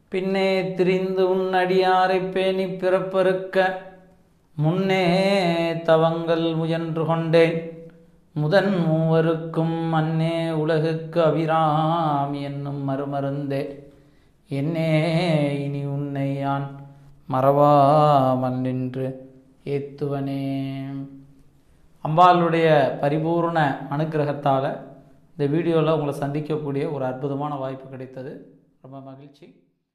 பின்னே திரிந்து உன் அடியாரைப் பேணி பிறப்பறுக்க முன்னே தவங்கள் முயன்று கொண்டேன் முதன் மூவருக்கும் அன்னே உலகுக்கு அபிராமி என்னும் மறுமருந்தே என்னே இனி உன்னை யான் மறவாமல் நின்று ஏத்துவனே அம்பாளுடைய பரிபூர்ண அனுக்கிரகத்தால் இந்த வீடியோவில் உங்களை சந்திக்கக்கூடிய ஒரு அற்புதமான வாய்ப்பு கிடைத்தது ரொம்ப மகிழ்ச்சி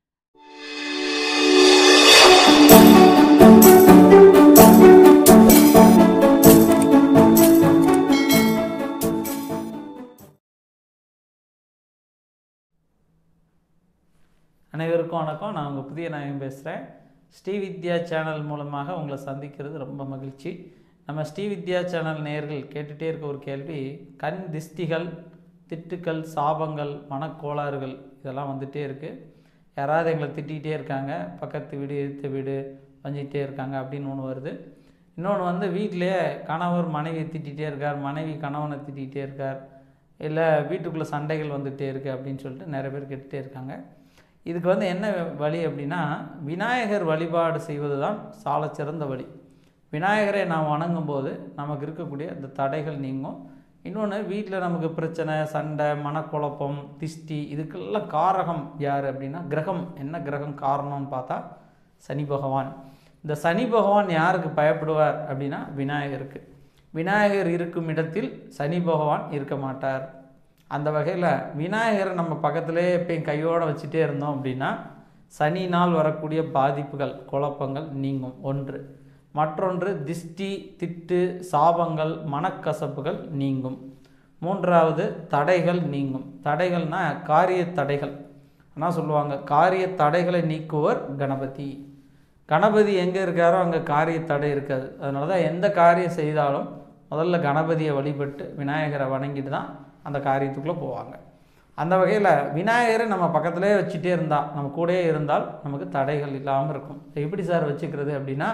அனைவருக்கும் வணக்கம் நான் உங்கள் புதிய நாயகம் பேசுகிறேன் ஸ்ரீவித்யா சேனல் மூலமாக உங்களை சந்திக்கிறது ரொம்ப மகிழ்ச்சி நம்ம ஸ்ரீவித்யா சேனல் நேயர்கள் கேட்டுகிட்டே இருக்க ஒரு கேள்வி கண் திஷ்டிகள் திட்டுக்கள் சாபங்கள் மனக்கோளாறுகள் இதெல்லாம் வந்துகிட்டே இருக்குது யாராவது எங்களை திட்டிகிட்டே இருக்காங்க பக்கத்து வீடு எதிர்த்த வீடு வஞ்சிக்கிட்டே இருக்காங்க அப்படின்னு ஒன்று வருது இன்னொன்று வந்து வீட்டிலேயே கணவர் மனைவியை திட்டிகிட்டே இருக்கார் மனைவி கணவனை திட்டிகிட்டே இருக்கார் இல்லை வீட்டுக்குள்ளே சண்டைகள் வந்துகிட்டே இருக்குது அப்படின்னு சொல்லிட்டு நிறைய பேர் கேட்டுகிட்டே இருக்காங்க இதுக்கு வந்து என்ன வழி அப்படின்னா விநாயகர் வழிபாடு செய்வது தான் சாலச்சிறந்த வழி விநாயகரை நாம் வணங்கும்போது நமக்கு இருக்கக்கூடிய அந்த தடைகள் நீங்கும் இன்னொன்று வீட்டில் நமக்கு பிரச்சனை சண்டை மனக்குழப்பம் திஷ்டி இதுக்கெல்லாம் காரகம் யார் அப்படின்னா கிரகம் என்ன கிரகம் காரணம்னு பார்த்தா சனி பகவான் இந்த சனி பகவான் யாருக்கு பயப்படுவார் அப்படின்னா விநாயகருக்கு விநாயகர் இருக்கும் இடத்தில் சனி பகவான் இருக்க மாட்டார் அந்த வகையில் விநாயகரை நம்ம பக்கத்திலே எப்பயும் கையோடு வச்சுட்டே இருந்தோம் அப்படின்னா சனினால் வரக்கூடிய பாதிப்புகள் குழப்பங்கள் நீங்கும் ஒன்று மற்றொன்று திஷ்டி திட்டு சாபங்கள் மனக்கசப்புகள் நீங்கும் மூன்றாவது தடைகள் நீங்கும் தடைகள்னா காரிய தடைகள் என்ன சொல்லுவாங்க காரிய தடைகளை நீக்குவர் கணபதி கணபதி எங்கே இருக்காரோ அங்கே காரிய தடை இருக்காது அதனால தான் எந்த காரியம் செய்தாலும் முதல்ல கணபதியை வழிபட்டு விநாயகரை வணங்கிட்டு தான் அந்த காரியத்துக்குள்ளே போவாங்க அந்த வகையில் விநாயகரை நம்ம பக்கத்துலேயே வச்சுட்டே இருந்தால் நம்ம கூடயே இருந்தால் நமக்கு தடைகள் இல்லாமல் இருக்கும் எப்படி சார் வச்சுக்கிறது அப்படின்னா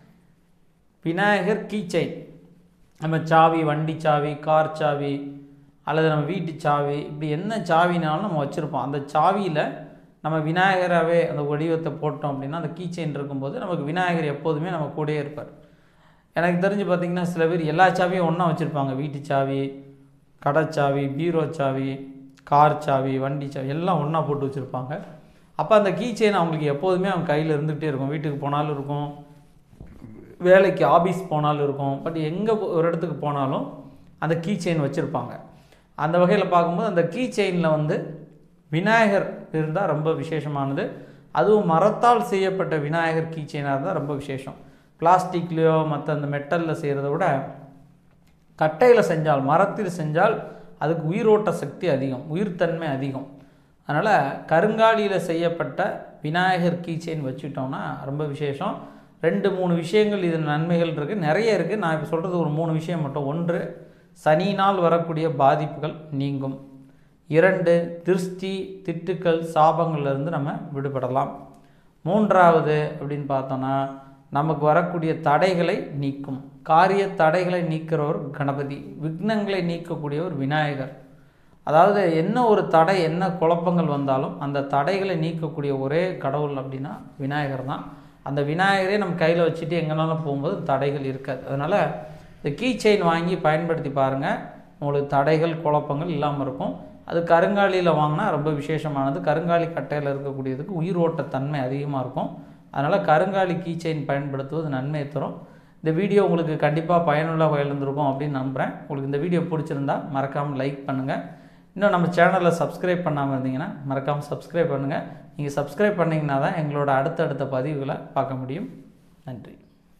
விநாயகர் கீ செயின் நம்ம சாவி வண்டி சாவி கார் சாவி அல்லது நம்ம வீட்டு சாவி இப்படி என்ன சாவினாலும் நம்ம வச்சுருப்போம் அந்த சாவியில் நம்ம விநாயகராகவே அந்த வடிவத்தை போட்டோம் அப்படின்னா அந்த கீ செயின் இருக்கும்போது நமக்கு விநாயகர் எப்போதுமே நம்ம கூடயே இருப்பார் எனக்கு தெரிஞ்சு பார்த்திங்கன்னா சில பேர் எல்லா சாவியும் ஒன்றா வச்சுருப்பாங்க வீட்டு சாவி கடை சாவி பீரோ சாவி கார் சாவி வண்டி சாவி எல்லாம் ஒன்றா போட்டு வச்சுருப்பாங்க அப்போ அந்த கீ செயின் அவங்களுக்கு எப்போதுமே அவங்க கையில் இருந்துகிட்டே இருக்கும் வீட்டுக்கு போனாலும் இருக்கும் வேலைக்கு ஆஃபீஸ் போனாலும் இருக்கும் பட் எங்கே ஒரு இடத்துக்கு போனாலும் அந்த கீ செயின் வச்சுருப்பாங்க அந்த வகையில் பார்க்கும்போது அந்த கீ செயினில் வந்து விநாயகர் இருந்தால் ரொம்ப விசேஷமானது அதுவும் மரத்தால் செய்யப்பட்ட விநாயகர் கீ செயினாக இருந்தால் ரொம்ப விசேஷம் பிளாஸ்டிக்லேயோ மற்ற அந்த மெட்டலில் செய்கிறத விட கட்டையில் செஞ்சால் மரத்தில் செஞ்சால் அதுக்கு உயிரோட்ட சக்தி அதிகம் உயிர்த்தன்மை அதிகம் அதனால் கருங்காலியில் செய்யப்பட்ட விநாயகர் கீ செயின் வச்சுட்டோம்னா ரொம்ப விசேஷம் ரெண்டு மூணு விஷயங்கள் இது நன்மைகள் இருக்குது நிறைய இருக்குது நான் இப்போ சொல்கிறது ஒரு மூணு விஷயம் மட்டும் ஒன்று சனியினால் வரக்கூடிய பாதிப்புகள் நீங்கும் இரண்டு திருஷ்டி திட்டுக்கள் சாபங்கள்லேருந்து நம்ம விடுபடலாம் மூன்றாவது அப்படின்னு பார்த்தோன்னா நமக்கு வரக்கூடிய தடைகளை நீக்கும் காரிய தடைகளை நீக்கிறவர் கணபதி விக்னங்களை நீக்கக்கூடியவர் விநாயகர் அதாவது என்ன ஒரு தடை என்ன குழப்பங்கள் வந்தாலும் அந்த தடைகளை நீக்கக்கூடிய ஒரே கடவுள் அப்படின்னா விநாயகர் தான் அந்த விநாயகரே நம்ம கையில் வச்சுட்டு எங்கேனாலும் போகும்போது தடைகள் இருக்காது அதனால் இந்த கீ செயின் வாங்கி பயன்படுத்தி பாருங்கள் உங்களுக்கு தடைகள் குழப்பங்கள் இல்லாமல் இருக்கும் அது கருங்காலியில் வாங்கினா ரொம்ப விசேஷமானது கருங்காலி கட்டையில் இருக்கக்கூடியதுக்கு உயிரோட்ட தன்மை அதிகமாக இருக்கும் அதனால் கருங்காலி கீ செயின் பயன்படுத்துவது நன்மையை தரும் இந்த வீடியோ உங்களுக்கு கண்டிப்பாக பயனுள்ள இருந்திருக்கும் அப்படின்னு நம்புகிறேன் உங்களுக்கு இந்த வீடியோ பிடிச்சிருந்தா மறக்காமல் லைக் பண்ணுங்கள் இன்னும் நம்ம சேனலில் சப்ஸ்கிரைப் பண்ணாமல் இருந்தீங்கன்னா மறக்காமல் சப்ஸ்கிரைப் பண்ணுங்கள் நீங்கள் சப்ஸ்கிரைப் பண்ணிங்கன்னா தான் எங்களோட அடுத்தடுத்த பதிவுகளை பார்க்க முடியும் நன்றி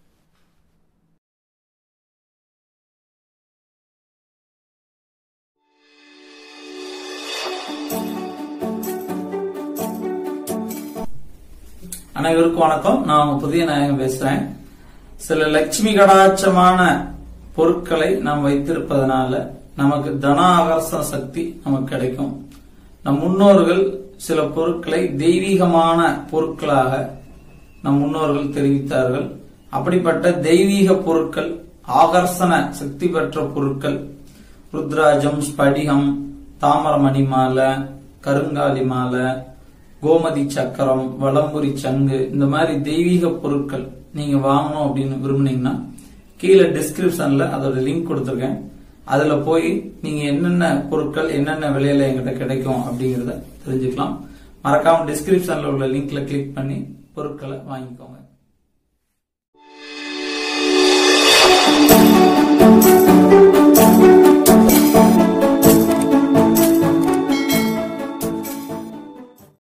அனைவருக்கும் வணக்கம் நான் உங்க புதிய நாயகம் பேசுறேன் சில லட்சுமி கடாட்சமான பொருட்களை நாம் வைத்திருப்பதனால நமக்கு தன ஆகர்ஷண சக்தி நமக்கு கிடைக்கும் நம் முன்னோர்கள் சில பொருட்களை தெய்வீகமான பொருட்களாக நம் முன்னோர்கள் தெரிவித்தார்கள் அப்படிப்பட்ட தெய்வீக பொருட்கள் ஆகர்ஷண சக்தி பெற்ற பொருட்கள் ருத்ராஜம் ஸ்படிகம் தாமரமணி மாலை கருங்காலி மாலை கோமதி சக்கரம் வலம்புரி சங்கு இந்த மாதிரி தெய்வீக பொருட்கள் நீங்க வாங்கணும் அப்படின்னு விரும்புனீங்கன்னா கீழே டிஸ்கிரிப்ஷன்ல அதோட லிங்க் கொடுத்துருக்கேன் அதுல போய் நீங்க என்னென்ன பொருட்கள் என்னென்ன விலையில எங்கிட்ட கிடைக்கும் அப்படிங்கறத தெரிஞ்சுக்கலாம் மறக்காம டிஸ்கிரிப்ஷன்ல உள்ள லிங்க்ல கிளிக் பண்ணி பொருட்களை வாங்கிக்கோங்க